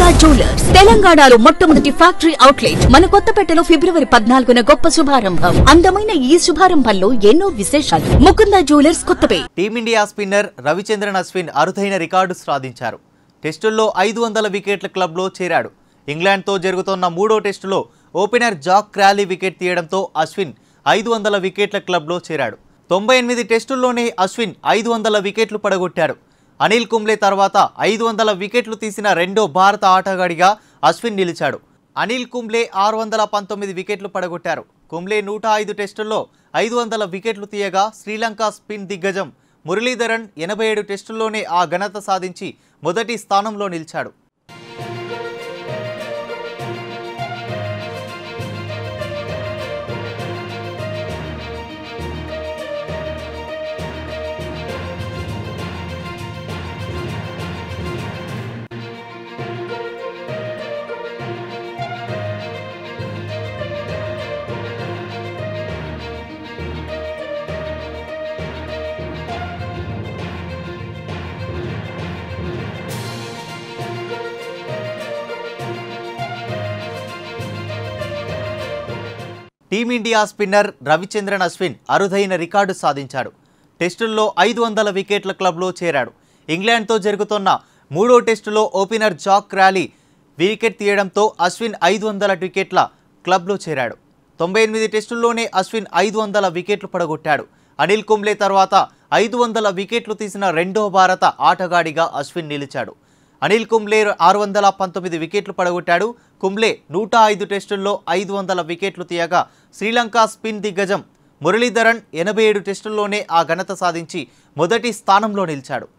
Mukunda jewellers తెలంగాణలో మొట్టమొదటి factory outlet మన కొత్తపేటలో ఫిబ్రవరి పద్నాలుగున గొప్ప శుభారంభం అందమైన ఈ శుభారంభంలో ఎన్నో విశేషాలు Mukunda jewellers Kothapeta team India spinner Ravichandran Ashwin అరుదైన రికార్డు సాధించారు టెస్టుల్లో ఐదు వందల వికెట్ల క్లబ్లో చేరాడు ఇంగ్లాండ్తో జరుగుతున్న మూడో టెస్టులో ఓపెనర్ జాక్ క్రాలీ వికెట్ తీయడంతో అశ్విన్ ఐదు వందల వికెట్ల క్లబ్లో చేరాడు తొంభై ఎనిమిది టెస్టుల్లోనే అశ్విన్ ఐదు వందల వికెట్లు పడగొట్టాడు అనిల్ కుంబ్లే తర్వాత ఐదు వందల వికెట్లు తీసిన రెండో భారత ఆటగాడిగా అశ్విన్ నిలిచాడు అనిల్ కుంబ్లే ఆరు వందల పంతొమ్మిది వికెట్లు పడగొట్టారు కుంబ్లే నూట ఐదు టెస్టుల్లో ఐదు వందల వికెట్లు తీయగా శ్రీలంక స్పిన్ దిగ్గజం మురళీధరన్ ఎనభై ఏడు టెస్టుల్లోనే ఆ ఘనత సాధించి మొదటి స్థానంలో నిలిచాడు టీమిండియా స్పిన్నర్ రవిచంద్రన్ అశ్విన్ అరుదైన రికార్డు సాధించాడు టెస్టుల్లో ఐదు వందల వికెట్ల క్లబ్లో చేరాడు ఇంగ్లాండ్తో జరుగుతున్న మూడో టెస్టులో ఓపెనర్ జాక్ ర్యాలీ వికెట్ తీయడంతో అశ్విన్ ఐదు వందల వికెట్ల క్లబ్లో చేరాడు తొంభై ఎనిమిది టెస్టుల్లోనే అశ్విన్ ఐదు వందల వికెట్లు పడగొట్టాడు అనిల్ కుంబ్లే తర్వాత ఐదు వందల వికెట్లు తీసిన రెండో భారత ఆటగాడిగా అశ్విన్ నిలిచాడు అనిల్ కుంబ్లే ఆరు వందల పంతొమ్మిది వికెట్లు పడగొట్టాడు కుంబ్లే నూట ఐదు టెస్టుల్లో ఐదు వందల వికెట్లు తీయగా శ్రీలంక స్పిన్ దిగ్గజం మురళీధరన్ ఎనభై ఏడు టెస్టుల్లోనే ఆ ఘనత సాధించి మొదటి స్థానంలో నిలిచాడు